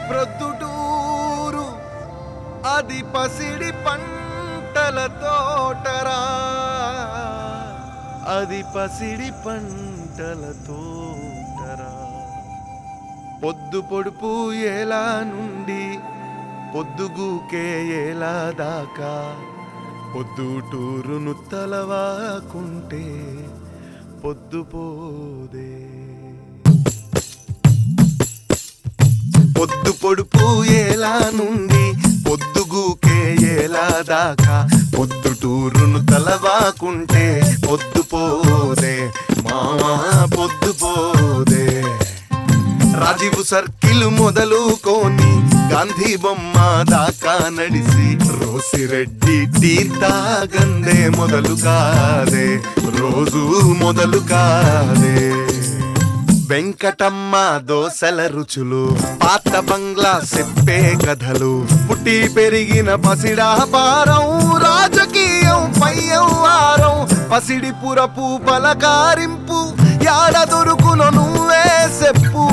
ప్రొద్దుటూరు అది పసిడి పంటల తోటరా అది పసిడి పంటల తోటరా పొద్దు పొడుపు ఎలా నుండి పొద్దుగూకే ఎలా దాకా పొద్దుటూరును తలవాకుంటే పొద్దుపోదే పొద్దు పొడుపు ఎలా నుండి పొద్దుగూకే ఎలా దాకా పొద్దుటూరును తలవాకుంటే పొద్దుపోదే మామా పొద్దుపోదే రాజీవ్ సర్కిల్ మొదలుకొని గాంధీ బొమ్మ దాకా నడిసి రోసిరెడ్డి టీ తాగందే మొదలు కాదే రోజు మొదలు కాదే వెంకటమ్మ దోసల రుచులు పాత బంగ్లా చెప్పే కథలు పుట్టి పెరిగిన పసిడాపారం రాజకీయం పయ్యవారం పసిడి పురపు పలకారింపు యాడ దొరుకును నువ్వే చెప్పు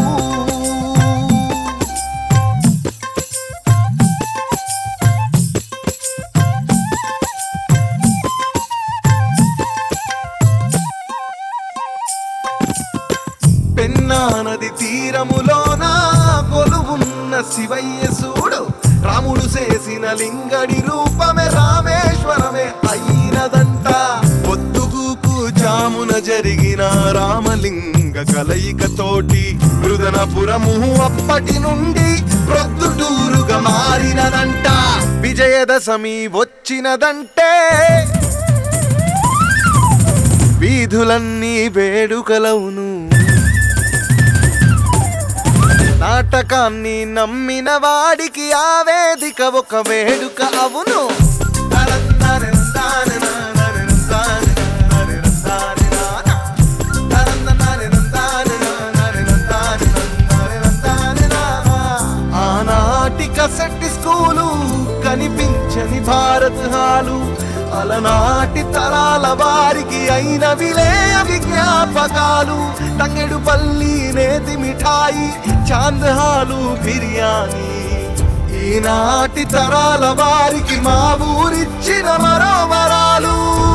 పెన్నా నది తీరములోన కొలువున్న శివయ్య సూడు రాముడు చేసిన లింగడి రూపమే రామేశ్వరమే అయినదంట పొద్దుగూకు జామున జరిగిన రామలింగ కలయిక తోటి మృదనపురము అప్పటి నుండి ప్రొద్దుటూరుగా మారినదంట విజయదశమి వచ్చినదంటే వీధులన్నీ వేడుకలవును నాటకాన్ని నమ్మిన వాడికి ఆ వేదిక ఒక వేడుక అవును ఆనాటి కసెట్టి స్కూలు కనిపించని భారత్ హాలు అలనాటి తరాల వారికి అయిన విలేయ విజ్ఞాపకాలు తంగెడు పల్లి నేతి మిఠాయి చాంద్ హాలు బిర్యానీ ఈనాటి తరాల వారికి మా ఊరిచ్చిన మరో వరాలు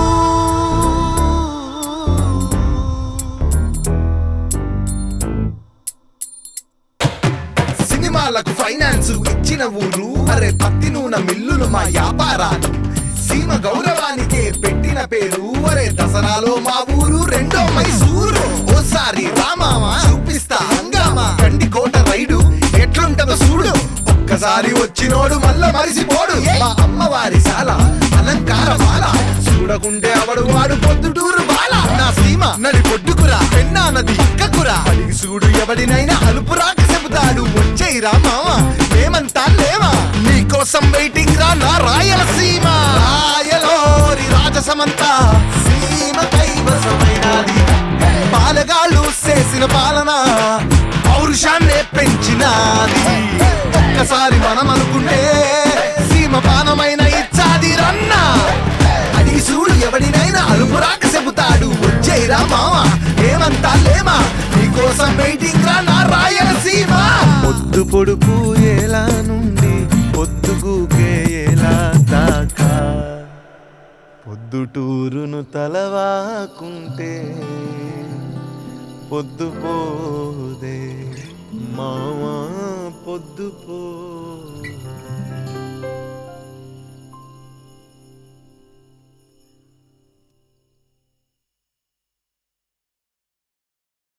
సినిమాలకు ఫైనాన్స్ ఇచ్చిన ఊరు అరే పత్తి నూనె మిల్లులు మా వ్యాపారాలు సీమ గౌరవానికే పెట్టిన పేరు అరే దసరాలో మా ఊరు రెండో మైసూరు ఓసారి రామావా చూపిస్తా హంగామా కండికోట రైడు ఎట్లుంటదో చూడు ఒక్కసారి వచ్చినోడు మళ్ళా మరిసిపోడు మా అమ్మవారి శాల అలంకార బాల చూడకుంటే అవడు వాడు పొద్దుటూరు బాల నా సీమ నడి పొడ్డుకురా పెన్నా నది ఇక్కకురా అడిగి చూడు ఎవడినైనా అలుపురాక చెబుతాడు వచ్చేయిరా మామ మేమంతా లేవా నీకోసం వెయిటింగ్ రా నా రాయలసీమ రాయలోరి రాజసమంతా సీమ కైవసమైనది పాలగాళ్ళు చేసిన పాలన పౌరుషాన్నే పెంచినది ఒక్కసారి మనం అనుకుంటే సీమ పానమైన ఇచ్చాది రన్నా అడిగి చూడు ఎవడినైనా అలుపు రాక చెబుతాడు వచ్చేయిరా మామ ఏమంతా లేమా నీకోసం వెయిటింగ్ రా నా రాయలసీమ పొద్దు పొడుపు ఎలా నుండి పొద్దుగూకే ఎలా దాకా పొద్దుటూరును తలవాకుంటే పొద్దుపోదే మామా పొద్దుపో